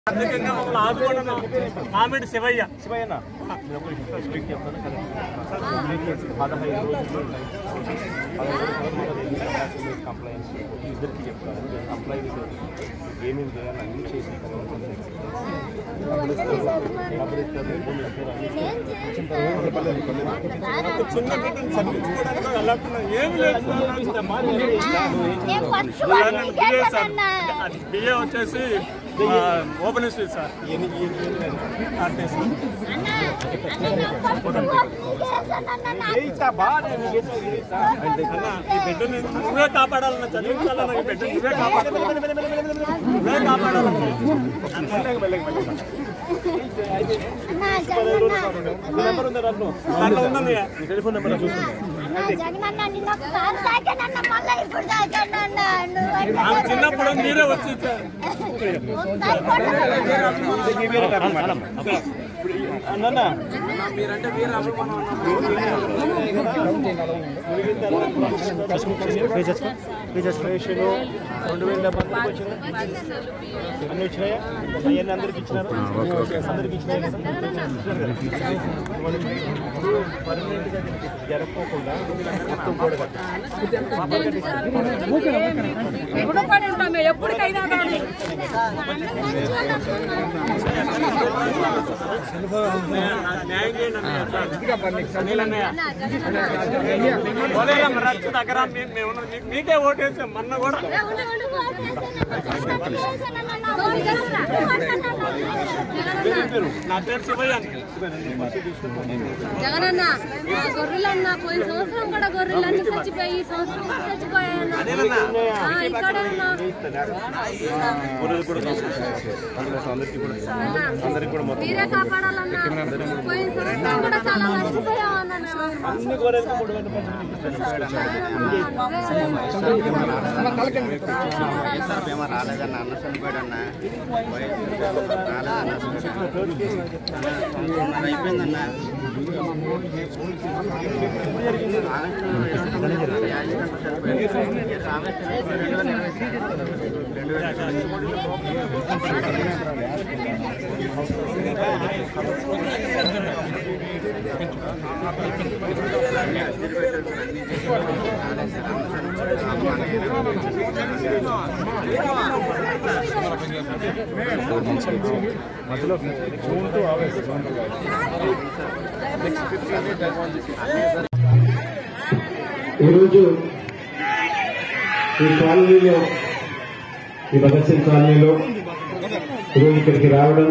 ఆర్థికంగా మమ్మల్ని ఆదుకున్న మామిడి శివయ్య శివయ్యన నేను ఒక విషయం స్పీక్ చెప్తాను కరెక్ట్ పదహైదు రోజులు కంప్లైంట్స్ ఇద్దరికి చెప్తాను కంప్లైంట్స్ ఏమేమి చేయాలి అన్నీ చేసిన తర్వాత డబ్బులు ఇస్తారు డబ్బులు ఇస్తారు భూమి ఇస్తారు అన్నీ ఇస్తారు. చిన్న బిడ్డను చదివించుకోవడానికి కూడా వెళ్ళకుండా ఏమి లేదు నేను పట్టుకొని కేసానన్నా. బిఏ వచ్చేసి ఓపెన్ హిస్టరీ సార్ ఎన్ని ఎన్ని- ఎన్ని- ఆర్టీసీ అన్న, అన్న, నేను పట్టుకొని కేసానన్నా. ఏ ఇస్తా బా నేను నీకు ఇస్తా, ఇది ఇస్తా. అంటే అన్న ఈ బిడ్డని నువ్వే కాపాడాలన్న చదివించాలన్న ఈ బిడ్డ నువ్వే కాపాడాలి నువ్వే కాపాడాలన్న మెల్లగా, మెల్లగా, మెల్లగా. అన్న, జగనన్న. నీ నెంబర్ ఉందా రాను దాంట్లో ఉందన్నయ్య నీ టెలిఫోన్ నెంబర్ చూసుకుంటా అన్న, జగనన్న, నిన్న ఒకసారి తాకానన్న, మళ్ళా ఇప్పుడు తాకానన్న. నువ్వు అంటే ఆమె చిన్నప్పుడు మీరే వచ్చి ఇచ్చారు ఒకసారి కొట్టాలి. అన్న రిజిస్ట్రేషన్ రెండు వేల డెబ్బై వచ్చినాయి అన్ని వచ్చినాయా అవన్నీ అందరికి ఇచ్చినారు అందరికి ఇచ్చినాయి పర్మనెంట్ గా జరగకోకుండా మొత్తం కూడా రుణపడి ఉంటాం మేము ఎప్పటికైనా కానీ న్యాయం చేయండి అన్నయ్య అనిల్ అన్నయ్య పోలేరమ్మ రచ్చ దగ్గర మీ- మేము ఉన్నాం. మీ- మీకే ఓటేసాం మొన్న కూడా నా పేరు శివయ్య అన్న. జగనన్న మా గొర్రెలన్న పోయిన సంవత్సరం కూడా గొర్రెలన్నీ చచ్చిపోయి ఈ సంవత్సరం కూడా చచ్చిపోయాయన్న ఆ, ఇక్కడే ఉన్నా ఊరిలో కూడా అందరికీ కూడా అందరికి కూడా మొత్తం మీరే కాపాడాలన్నా పోయిన సంవత్సరం కూడా చాలా నష్టపోయామన్నా మేము అన్ని కోరేది మూడు వేల ఏమో రాలేదన్న అన్న చనిపోయాడన్న రాలేదన్న అయిపోయిందన్న మధ్యలో జూన్ టు ఆగస్ట్ ఈరోజు ఈ కాలనీలో ఈ భగత్ సింగ్ కాలనీలో ఈరోజు ఇక్కడికి రావడం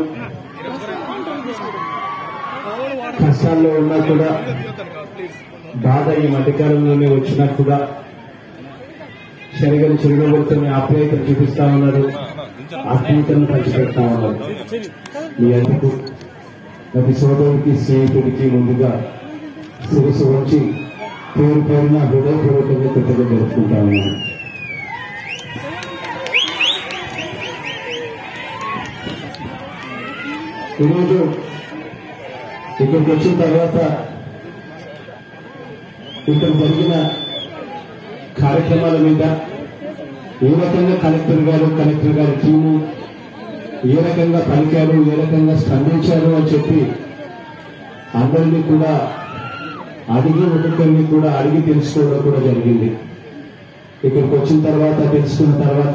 కష్టాల్లో ఉన్నా కూడా బాధ ఈ మధ్యకాలంలోనే వచ్చినా కూడా శరీరం చిరునవ్వులతోనే ఆప్యాయతను చూపిస్తా ఉన్నారు ఆత్మీయతను పంచిపెడతా ఉన్నారు మీ అందుకు ప్రతి సోదరుడికి స్నేహితుడికి ముందుగా శిరస్సు వచ్చి పేరు పేరున హృదయపూర్వకంగా కృతజ్ఞత జరుపుకుంటా ఉన్నాను ఈరోజు ఇక్కడికి వచ్చిన తర్వాత ఇక్కడ జరిగిన కార్యక్రమాల మీద ఏ రకంగా కలెక్టర్ గారు కలెక్టర్ గారి టీము ఏ రకంగా పలికారు ఏ రకంగా స్పందించారు అని చెప్పి అందరినీ కూడా అడిగి ఒక్కొక్కరిని కూడా అడిగి తెలుసుకోవడం కూడా జరిగింది ఇక్కడికి వచ్చిన తర్వాత తెలుసుకున్న తర్వాత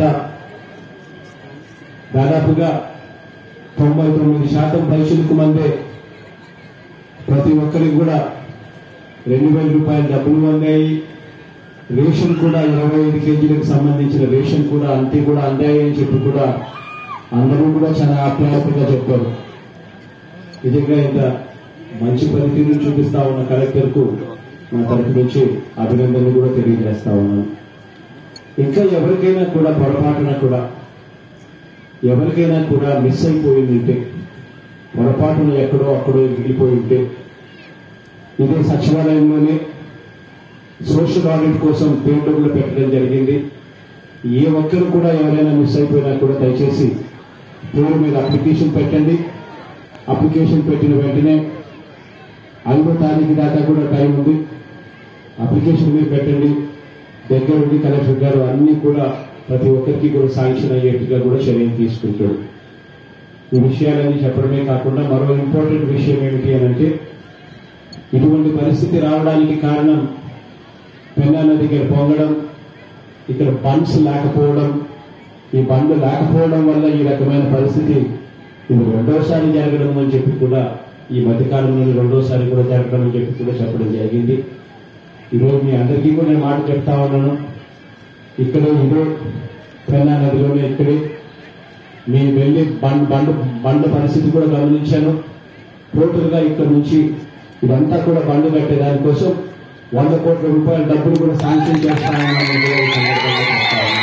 దాదాపుగా తొంభై తొమ్మిది శాతం పైసలకు మందే ప్రతి ఒక్కరికి కూడా రెండు వేల రూపాయల డబ్బులు అందాయి రేషన్ కూడా ఇరవై ఐదు కేజీలకు సంబంధించిన రేషన్ కూడా అంతే కూడా అందాయి అని చెప్పి కూడా అందరూ కూడా చాలా ఆప్యాయతగా చెప్పారు నిజంగా ఇంత మంచి పనితీరు చూపిస్తా ఉన్న కలెక్టర్ కు మా తరపు నుంచి అభినందనలు కూడా తెలియజేస్తా ఉన్నాను ఇంకా ఎవరికైనా కూడా పొరపాటున కూడా ఎవరికైనా కూడా మిస్ అయిపోయింది ఉంటే పొరపాటున ఎక్కడో అక్కడో మిగిలిపోయి ఉంటే ఇదే సచివాలయంలోనే సోషల్ ఆడిట్ కోసం పేటోగులు పెట్టడం జరిగింది ఏ ఒక్కరు కూడా ఎవరైనా మిస్ అయిపోయినా కూడా దయచేసి పేరు మీద అప్లికేషన్ పెట్టండి అప్లికేషన్ పెట్టిన వెంటనే ఐదో తారీఖు దాకా కూడా టైం ఉంది అప్లికేషన్ మీరు పెట్టండి దగ్గర ఉండి కలెక్టర్ గారు అన్ని కూడా ప్రతి ఒక్కరికి కూడా శాంక్షన్ అయ్యేట్టుగా కూడా చర్యలు తీసుకుంటాడు ఈ విషయాలన్నీ చెప్పడమే కాకుండా మరో ఇంపార్టెంట్ విషయం ఏమిటి అని అంటే ఇటువంటి పరిస్థితి రావడానికి కారణం పెన్నా నది ఇక్కడ పొంగడం ఇక్కడ బండ్స్ లేకపోవడం ఈ బండ్లు లేకపోవడం వల్ల ఈ రకమైన పరిస్థితి ఇది రెండోసారి జరగడం అని చెప్పి కూడా ఈ మధ్యకాలంలో రెండోసారి కూడా జరగడం అని చెప్పి కూడా చెప్పడం జరిగింది ఈరోజు మీ అందరికీ కూడా నేను మాట చెప్తా ఉన్నాను ఇక్కడే ఇదే పెన్నా నదిలోనే ఇక్కడే నేను వెళ్ళి బండ్ బండ్ బండ్ల పరిస్థితి కూడా గమనించాను టోటల్ గా ఇక్కడ నుంచి ఇదంతా కూడా బండ్లు కట్టే దానికోసం వంద కోట్ల రూపాయల డబ్బులు కూడా శాంక్షన్ చేస్తామని కూడా ఈ సందర్భంగా చెప్తా ఉన్నాను.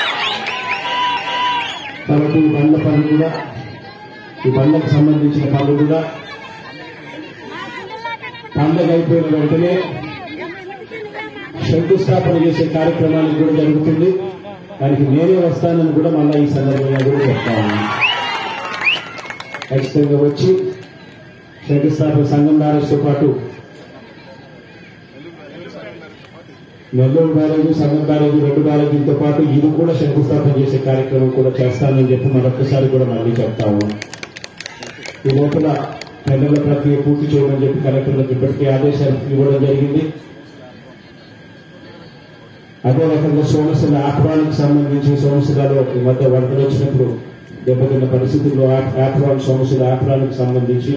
కాబట్టి ఈ బండ్ల పనులు కూడా ఈ బండ్లకు సంబంధించిన పనులు కూడా పండగ అయిపోయిన వెంటనే శంకుస్థాపన చేసే కార్యక్రమానికి కూడా జరుగుతుంది దానికి నేనే వస్తానని కూడా మళ్ళా ఈ సందర్భంగా కూడా చెప్తా ఉన్నాను ఖచ్చితంగా వచ్చి శంకుస్థాపన సంఘం బ్యారేజ్తో పాటు నెల్లూరు బ్యారేజ్ సంఘం బ్యారేజ్ రెండు బ్యారేజీలతో పాటు ఇది కూడా శంకుస్థాపన చేసే కార్యక్రమం కూడా చేస్తానని చెప్పి మరొకసారి కూడా మళ్ళీ చెప్తా ఉన్నాను ఈ లోపల టెండర్ల ప్రక్రియ పూర్తి చేయమని చెప్పి కలెక్టర్లకు ఇప్పటికే ఆదేశాలు ఇవ్వడం జరిగింది అదే రకంగా సోమశిల ఆప్రానికి సంబంధించి సోమశిలలో ఈ మధ్య వరదలు వచ్చినప్పుడు దెబ్బతిన్న పరిస్థితుల్లో ఆప్రాన్ సోమశిల ఆప్రానికి సంబంధించి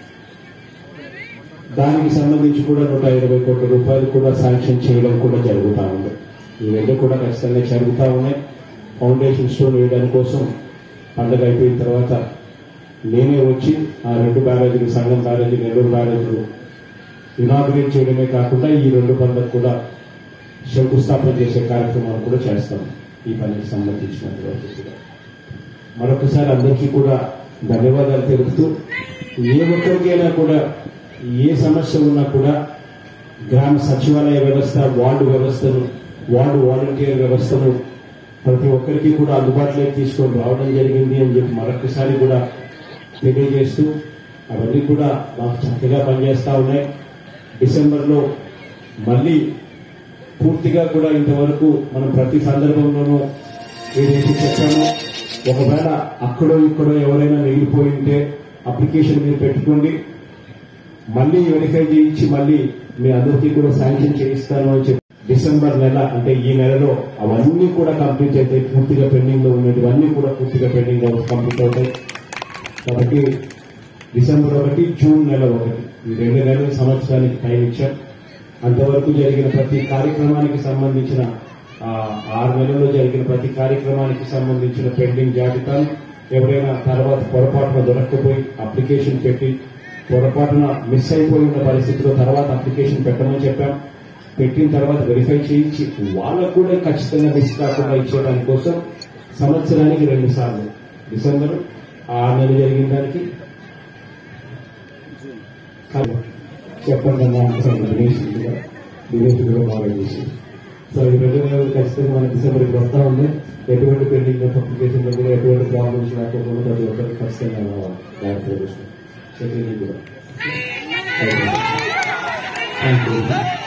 దానికి సంబంధించి కూడా నూట ఇరవై కోట్ల రూపాయలు కూడా శాంక్షన్ చేయడం కూడా జరుగుతా ఉంది ఈ రెండు కూడా ఖచ్చితంగా జరుగుతా ఉన్నాయి ఫౌండేషన్ స్టోన్ వేయడం కోసం పండగ అయిపోయిన తర్వాత నేనే వచ్చి ఆ రెండు బ్యారేజీలు సంఘం బ్యారేజీ నెల్లూరు బ్యారేజీలు ఇనాగ్రేట్ చేయడమే కాకుండా ఈ రెండు పనులకు కూడా శంకుస్థాపన చేసే కార్యక్రమాలు కూడా చేస్తాం ఈ పనికి సంబంధించినటువంటి కూడా మరొకసారి అందరికీ కూడా ధన్యవాదాలు తెలుపుతూ ఏ ఒక్కరికైనా కూడా ఏ సమస్య ఉన్నా కూడా గ్రామ సచివాలయ వ్యవస్థ వార్డు వ్యవస్థను వార్డు వాలంటీర్ వ్యవస్థను ప్రతి ఒక్కరికి కూడా అందుబాటులోకి తీసుకొని రావడం జరిగింది అని చెప్పి మరొకసారి కూడా తెలియజేస్తూ అవన్నీ కూడా మాకు చక్కగా పనిచేస్తా ఉన్నాయి డిసెంబర్లో మళ్ళీ పూర్తిగా కూడా ఇంతవరకు మనం ప్రతి సందర్భంలోనూ ఏదైతే చెప్పామో ఒకవేళ అక్కడో ఇక్కడో ఎవరైనా మిగిలిపోయి ఉంటే అప్లికేషన్ మీరు పెట్టుకోండి మళ్ళీ వెరిఫై చేయించి మళ్ళీ మీ అందరికీ కూడా శాంక్షన్ చేయిస్తాను అని చెప్పి డిసెంబర్ నెల అంటే ఈ నెలలో అవన్నీ కూడా కంప్లీట్ అవుతాయి పూర్తిగా పెండింగ్ లో ఉన్నటివన్నీ కూడా పూర్తిగా పెండింగ్ కంప్లీట్ అవుతాయి కాబట్టి డిసెంబర్ ఒకటి జూన్ నెల ఒకటి ఈ రెండు నెలల సంవత్సరానికి టైం ఇచ్చాం అంతవరకు జరిగిన ప్రతి కార్యక్రమానికి సంబంధించిన ఆ, ఆరు నెలల్లో జరిగిన ప్రతి కార్యక్రమానికి సంబంధించిన పెండింగ్ జాబితాను ఎవరైనా తర్వాత పొరపాటున దొరక్కపోయి అప్లికేషన్ పెట్టి పొరపాటున మిస్ అయిపోయిన పరిస్థితిలో తర్వాత అప్లికేషన్ పెట్టమని చెప్పాం పెట్టిన తర్వాత వెరిఫై చేయించి వాళ్ళకు కూడా ఖచ్చితంగా మిస్ కాకుండా ఇచ్చేయడానికి కోసం సంవత్సరానికి రెండు సార్లు డిసెంబర్ ఆరు నెలలు జరిగిన దానికి చెప్పండి అన్న అనుకున్నాను విదేశీ కూడా విదేశీ కూడా బాగా చేసి సో ఈ రెండు నెలలు ఖచ్చితంగా మన డిసెంబర్కి వస్తా ఉంది ఎటువంటి పెండింగ్ అప్లికేషన్ కూడా ఎటువంటి ప్రాబ్లమ్స్ లేకపోతే ప్రతి ఒక్కరికి ఖచ్చితంగా జాగ్రత్త సెక్రటరీ కూడా థ్యాంక్ యూ